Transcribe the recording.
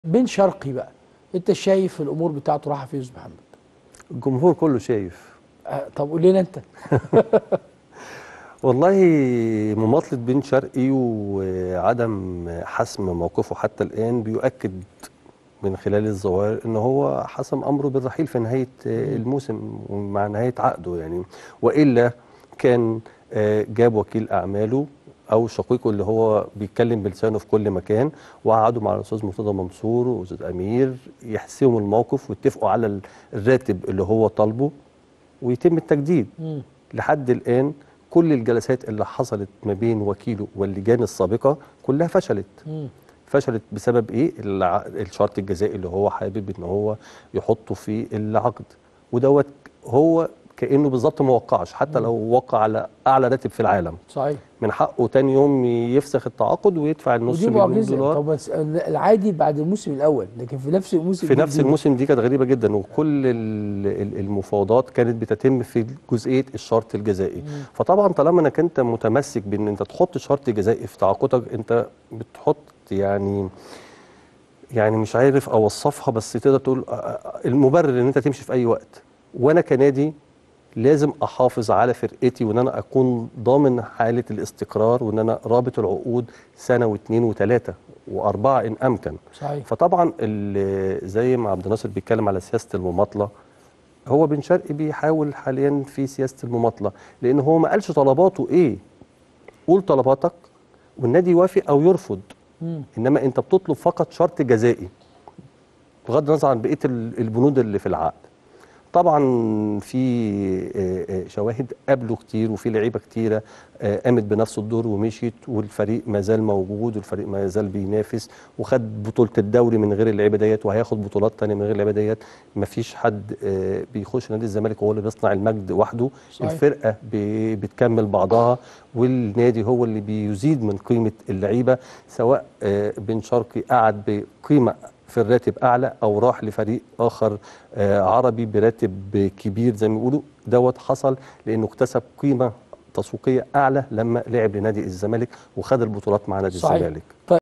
بن شرقي بقى انت شايف الامور بتاعته رايحه فين يا استاذ محمد الجمهور كله شايف آه، طب قول لنا انت والله مماطلة بن شرقي وعدم حسم موقفه حتى الآن بيؤكد من خلال الظواهر ان هو حسم امره بالرحيل في نهايه الموسم ومع نهايه عقده يعني والا كان آه، جاب وكيل اعماله او شقيقه اللي هو بيتكلم بلسانه في كل مكان وقعدوا مع الاستاذ مرتضى منصور والاستاذ امير يحسموا الموقف ويتفقوا على ال- الراتب اللي هو طالبه ويتم التجديد مم. لحد الان كل الجلسات اللي حصلت ما بين وكيله واللجان السابقه كلها فشلت مم. فشلت بسبب ايه الع- الشرط الجزائي اللي هو حابب ان هو يحطه في العقد ودوت هو كانه بالظبط ما وقعش حتى لو وقع على اعلى راتب في العالم صحيح من حقه تاني يوم يفسخ التعاقد ويدفع النص ودي مليون معجزه دولار طب بس العادي بعد الموسم الاول لكن في نفس الموسم في نفس الجديد الموسم دي كانت غريبه جدا وكل ال- ال- المفاوضات كانت بتتم في جزئيه الشرط الجزائي فطبعا طالما انك انت متمسك بان انت تحط شرط جزائي في تعاقدك انت بتحط يعني يعني مش عارف اوصفها بس تقدر تقول آه، آه، المبرر ان انت تمشي في اي وقت وانا كنادي لازم احافظ على فرقتي وان انا اكون ضامن حاله الاستقرار وان انا رابط العقود سنه واثنين وثلاثه واربعه ان امكن صحيح فطبعا ال- زي ما عبد الناصر بيتكلم على سياسه المماطله هو بن شرقي بيحاول حاليا في سياسه المماطله لان هو ما قالش طلباته ايه قول طلباتك والنادي يوافق او يرفض مم. انما انت بتطلب فقط شرط جزائي بغض النظر عن بقيه ال- البنود اللي في العقد طبعا في آه، آه، شواهد قبله كتير وفي لعيبه كتيره آه، قامت بنفس الدور ومشيت والفريق ما زال موجود والفريق ما زال بينافس وخد بطوله الدوري من غير اللعيبه ديت وهياخد بطولات تانية من غير اللعيبه ديت مفيش حد آه، بيخش نادي الزمالك وهو اللي بيصنع المجد وحده صحيح. الفرقه ب- بتكمل بعضها والنادي هو اللي بيزيد من قيمه اللعيبه سواء آه، بن شرقي قعد بقيمه في الراتب اعلى او راح لفريق اخر آه، عربي براتب كبير زي ما بيقولوا دوت حصل لانه اكتسب قيمه تسويقيه اعلى لما لعب لنادي الزمالك وخد البطولات مع نادي صحيح. الزمالك طيب